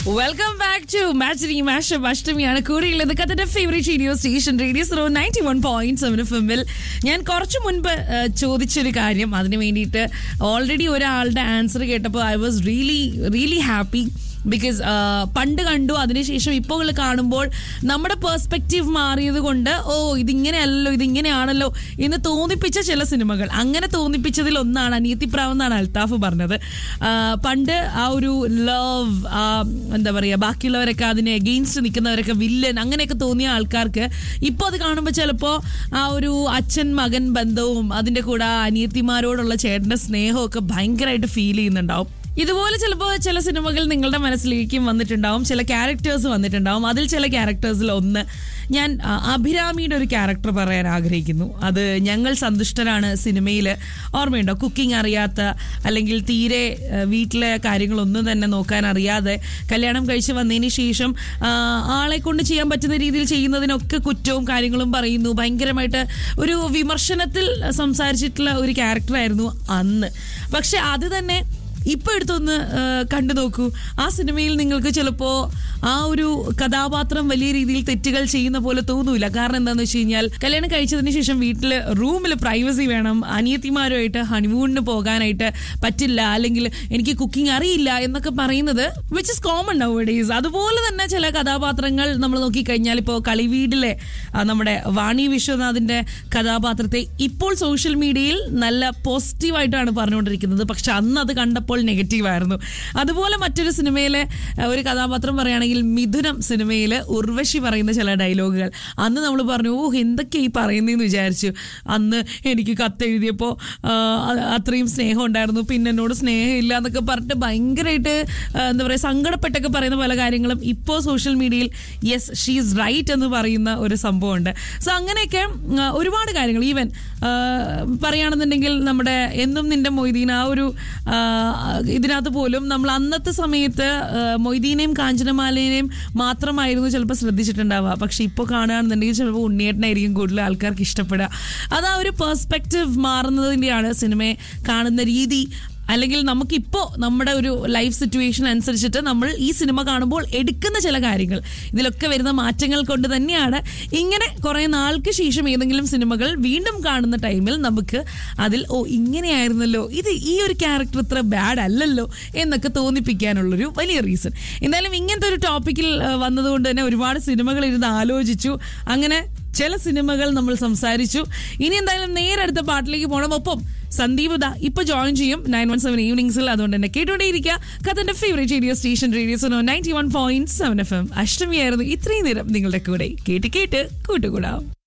welcome back to match മാഷ് അഷ്ടമിയാണ് കൂടെയുള്ളത് കഥന്റെ favourite radio station radio zero ninety one point seven F എമ്മിൽ ഞാൻ കുറച്ച് മുൻപ് ആ, ചോദിച്ചൊരു കാര്യം അതിന് വേണ്ടിയിട്ട് ഓൾറെഡി ഒരാളുടെ ആൻസർ കേട്ടപ്പോൾ I was really really happy because പണ്ട് കണ്ടു അതിനുശേഷം ഇപ്പോൾ കാണുമ്പോൾ നമ്മുടെ പെർസ്പെക്റ്റീവ് മാറിയത് കൊണ്ട് ഓ ഇതിങ്ങനെയല്ലോ ഇതിങ്ങനെയാണല്ലോ എന്ന് തോന്നിപ്പിച്ച ചില സിനിമകൾ അങ്ങനെ തോന്നിപ്പിച്ചതിൽ ഒന്നാണ് അനിയത്തിപ്രാവ് എന്നാണ് അൽത്താഫ് പറഞ്ഞത് ആ, പണ്ട് ആ ഒരു ലവ് എന്താ പറയുക ബാക്കിയുള്ളവരൊക്കെ അതിനെ എഗെയിൻസ്റ്റ് നിൽക്കുന്നവരൊക്കെ വില്ലൻ അങ്ങനെയൊക്കെ തോന്നിയ ആൾക്കാർക്ക് ഇപ്പോൾ അത് കാണുമ്പോൾ ചിലപ്പോൾ ആ ഒരു അച്ഛൻ മകൻ ബന്ധവും അതിൻ്റെ കൂടെ ആ അനിയത്തിമാരോടുള്ള ചേട്ടൻ്റെ സ്നേഹവും ഒക്കെ ഭയങ്കരമായിട്ട് ഫീൽ ചെയ്യുന്നുണ്ടാവും ഇതുപോലെ ചിലപ്പോൾ ചില സിനിമകൾ നിങ്ങളുടെ മനസ്സിലേക്കും വന്നിട്ടുണ്ടാവും ചില ക്യാരക്ടേഴ്സ് വന്നിട്ടുണ്ടാവും അതിൽ ചില ക്യാരക്ടേഴ്സിൽ ഒന്ന് ഞാൻ ആ, അഭിരാമിയുടെ ഒരു ക്യാരക്ടർ പറയാൻ ആഗ്രഹിക്കുന്നു അത് ഞങ്ങൾ സന്തുഷ്ടരാണ് സിനിമയിൽ ഓർമ്മയുണ്ടോ കുക്കിംഗ് അറിയാത്ത അല്ലെങ്കിൽ തീരെ ആ, വീട്ടിലെ കാര്യങ്ങളൊന്നും തന്നെ നോക്കാൻ അറിയാതെ കല്യാണം കഴിച്ച് വന്നതിന് ശേഷം ആ, ആളെ കൊണ്ട് ചെയ്യാൻ പറ്റുന്ന രീതിയിൽ ചെയ്യുന്നതിനൊക്കെ കുറ്റവും കാര്യങ്ങളും പറയുന്നു ഭയങ്കരമായിട്ട് ഒരു വിമർശനത്തിൽ സംസാരിച്ചിട്ടുള്ള ഒരു ക്യാരക്ടറായിരുന്നു അന്ന് പക്ഷെ അത് തന്നെ ഇപ്പൊ എടുത്തൊന്ന് ആ, കണ്ടു നോക്കൂ ആ സിനിമയിൽ നിങ്ങൾക്ക് ചിലപ്പോ ആ ഒരു കഥാപാത്രം വലിയ രീതിയിൽ തെറ്റുകൾ ചെയ്യുന്ന പോലെ തോന്നൂല കാരണം എന്താന്ന് വെച്ച് കഴിഞ്ഞാൽ കല്യാണം കഴിച്ചതിന് ശേഷം വീട്ടിൽ റൂമിൽ പ്രൈവസി വേണം അനിയത്തിമാരുമായിട്ട് ഹണിമൂണിന് പോകാനായിട്ട് പറ്റില്ല അല്ലെങ്കിൽ എനിക്ക് കുക്കിംഗ് അറിയില്ല എന്നൊക്കെ പറയുന്നത് which is common nowadays അതുപോലെ തന്നെ ചില കഥാപാത്രങ്ങൾ നമ്മൾ നോക്കിക്കഴിഞ്ഞാൽ ഇപ്പോൾ കളിവീടിലെ ആ, നമ്മുടെ വാണി വിശ്വനാഥിന്റെ കഥാപാത്രത്തെ ഇപ്പോൾ സോഷ്യൽ മീഡിയയിൽ നല്ല പോസിറ്റീവായിട്ടാണ് പറഞ്ഞുകൊണ്ടിരിക്കുന്നത് പക്ഷെ അന്ന് അത് കണ്ടപ്പോൾ നെഗറ്റീവ് ആയിരുന്നു അതുപോലെ മറ്റൊരു സിനിമയിലെ ആ, ഒരു കഥാപാത്രം പറയുകയാണെങ്കിൽ മിഥുനം സിനിമയിൽ ഉർവശി പറയുന്ന ചില ഡയലോഗുകൾ അന്ന് നമ്മൾ പറഞ്ഞു ഓ എന്തൊക്കെയാ ഈ പറയുന്നതെന്ന് വിചാരിച്ചു അന്ന് എനിക്ക് കത്തെഴുതിയപ്പോൾ അത്രയും സ്നേഹം ഉണ്ടായിരുന്നു പിന്നെ എന്നോട് സ്നേഹമില്ല എന്നൊക്കെ പറഞ്ഞിട്ട് ഭയങ്കരമായിട്ട് ആ, എന്താ പറയുക സങ്കടപ്പെട്ടൊക്കെ പറയുന്ന പല കാര്യങ്ങളും ഇപ്പോൾ സോഷ്യൽ മീഡിയയിൽ യെസ് ഷീസ് റൈറ്റ് എന്ന് പറയുന്ന ഒരു സംഭവമുണ്ട് സോ അങ്ങനെയൊക്കെ ആ, ഒരുപാട് കാര്യങ്ങൾ ഈവൻ പറയുകയാണെന്നുണ്ടെങ്കിൽ നമ്മുടെ എന്നും നിന്റെ മൊയ്തീൻ ആ ഒരു ആ, ഇതിനകത്ത് പോലും നമ്മൾ അന്നത്തെ സമയത്ത് ആ, മൊയ്തീനെയും കാഞ്ചനമാലയെയും മാത്രമായിരുന്നു ചിലപ്പോൾ ശ്രദ്ധിച്ചിട്ടുണ്ടാവുക പക്ഷെ ഇപ്പോൾ കാണുകയാണെന്നുണ്ടെങ്കിൽ ചിലപ്പോൾ ഉണ്ണിയേട്ടനായിരിക്കും കൂടുതൽ ആൾക്കാർക്ക് ഇഷ്ടപ്പെടുക അത് ആ ഒരു പെർസ്പെക്റ്റീവ് മാറുന്നതിൻ്റെയാണ് സിനിമയെ കാണുന്ന രീതി അല്ലെങ്കിൽ നമുക്കിപ്പോൾ നമ്മുടെ ഒരു ലൈഫ് സിറ്റുവേഷൻ അനുസരിച്ചിട്ട് നമ്മൾ ഈ സിനിമ കാണുമ്പോൾ എടുക്കുന്ന ചില കാര്യങ്ങൾ ഇതിലൊക്കെ വരുന്ന മാറ്റങ്ങൾ കൊണ്ട് തന്നെയാണ് ഇങ്ങനെ കുറേ നാൾക്ക് ശേഷം ഏതെങ്കിലും സിനിമകൾ വീണ്ടും കാണുന്ന ടൈമിൽ നമുക്ക് അതിൽ ഓ ഇങ്ങനെയായിരുന്നല്ലോ ഇത് ഈ ഒരു ക്യാരക്ടർ ഇത്ര ബാഡ് അല്ലല്ലോ എന്നൊക്കെ തോന്നിപ്പിക്കാനുള്ളൊരു വലിയ റീസൺ എന്തായാലും ഇങ്ങനത്തെ ഒരു ടോപ്പിക്കിൽ ആ, വന്നതുകൊണ്ട് തന്നെ ഒരുപാട് സിനിമകൾ ഇരുന്ന് ആലോചിച്ചു അങ്ങനെ ചില സിനിമകൾ നമ്മൾ സംസാരിച്ചു ഇനി എന്തായാലും നേരെ അടുത്ത പാട്ടിലേക്ക് പോകണം ഒപ്പം സന്ദീപ് ദാ ഇപ്പൊ ജോയിൻ ചെയ്യും നയൻ വൺ സെവൻ ഈവനിങ്സിൽ അതുകൊണ്ട് തന്നെ കേട്ടുകൊണ്ടേയിരിക്കുക കഥന്റെ favourite radio station radio Sono ninety one point seven F M അഷ്ടമിയായിരുന്നു ഇത്രയും നേരം നിങ്ങളുടെ കൂടെ കേട്ട് കേട്ട് കൂട്ടുകൂടാം